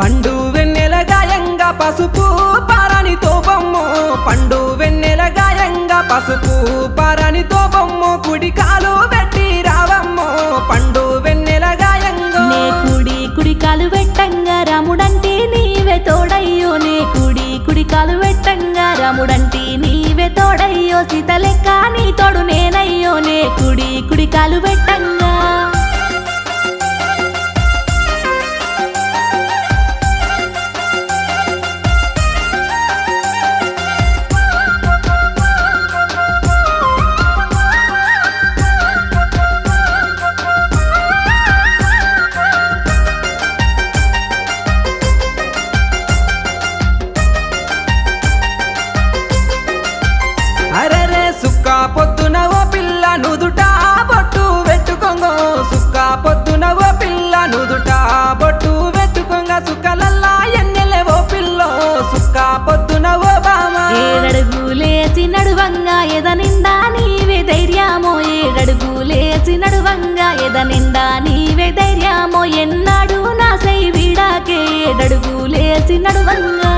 పండు వెన్నెల గాయంగా పసుపు పారని తోపమ్ము పండు వెన్నెల గాయంగా పసుపు పారని తోపమ్ము కుడి కాలు పెట్టి రావమ్ము పండు వెన్నెల గాయంగా నే కుడి కుడి కాలు వెట్టంగా రాముడంటే నీవే తోడయ్యో నే కుడి కుడి కాలు వెట్టంగా రాముడంటే నీవే తోడయ్యో సీత లెక్క నీ తోడు నేనయ్యో నే కుడి కుడి కాలు వెట్టంగా అరెరే సుక్క పొద్దున ఓ పిల్ల నుదుట బొట్టు పెట్టుకోంగో సుక్క పొద్దున ఓ పిల్ల నుదుట బొట్టు పెట్టుకోంగ సుక్కలల్లా ఎన్నెలే ఓ పిల్లో సుక్క పొద్దున ఓ బామ ఏడడుగులేసి నడువంగా ఎద నిండా నీవే ధైర్యమో ఏడడుగులేసి నడువంగా ఎద నిండా నీవే ధైర్యమో ఎన్నాడు నా సై వీడాకే ఏడడుగులేసి నడువంగా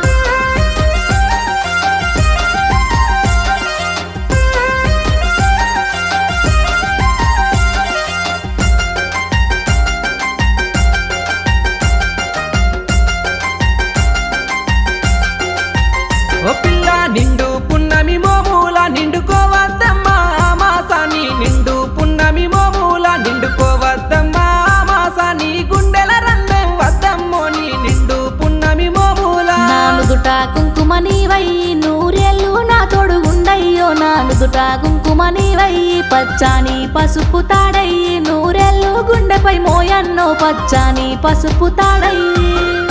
ఓ పిల్ల నిండు పున్నమి మోమూల నిండుకోవద్దమ్మా ఆ మాసాన్ని నిండు పున్నమి మోమూల నిండుకోవద్దమ్మా ఆ మాసాన్ని గుండెల రందం వద్దమ్మో నీ నిండు పున్నమి మోమూల నానుదుట కుంకుమ నీవై నూరేళ్ళు నా తోడు ఉండయ్యో నానుదుట కుంకుమ నీవై పచ్చాని పసుపు తాడయ్యి నూరేళ్ళు గుండెపై మోయన్నో పచ్చాని పసుపు తాడయ్యి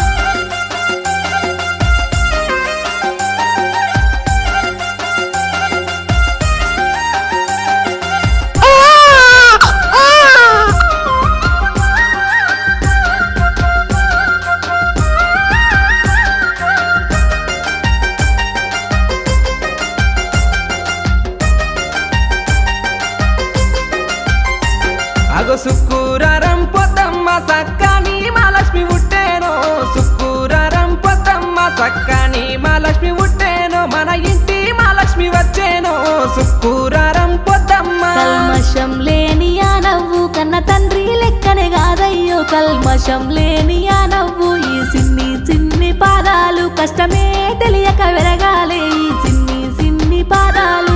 అగో సుక్కూరారం పొద్దమ్మ సక్కని మా లక్ష్మి ఉట్టేనో సుక్కూరారం పొద్దమ్మ సక్కని మా లక్ష్మి ఉట్టేనో మన ఇంటి మా లక్ష్మి వచ్చేనో సుక్కూరారం పొద్దమ్మ కల్మషం లేని ఆ నవ్వు కన్న తండ్రి లెక్కనే కాదయ్యో కల్మషం లేని ఆ నవ్వు ఈ సిన్ని సిన్ని పాదాలు కష్టమే తెలియక వెరగాలే ఈ సిన్ని సిన్ని పాదాలు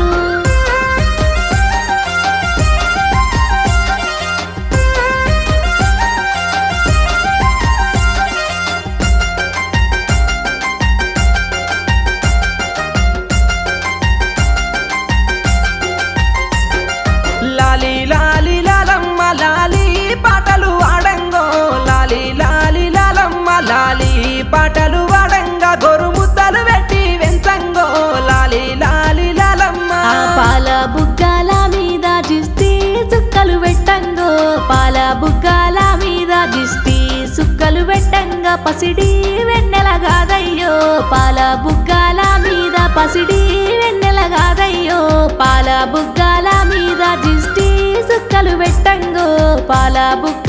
లాలి లాలి లాలమ్మ లాలి పాటలు ఆడంగో లాలి లాలి లాలమ్మ లాలి పాటలు ఆడంగా గొరు ముద్దలు పెట్టి వెంచంగో లాలి లాలి లాలమ్మ ఆ పాల బుగ్గాల మీద జిస్తి సుక్కలు పెట్టంగో పాల బుగ్గాల మీద జిస్తి సుక్కలు పెట్టంగా పసిడి వెన్నెల కాదయ్యో పాల బుగ్గాల మీద పసిడి వెన్నెల కాదయ్యో పాల బుగ్గాల మీద జిస్టి సుక్కలు పెట్టంగో పాల బుగ్గ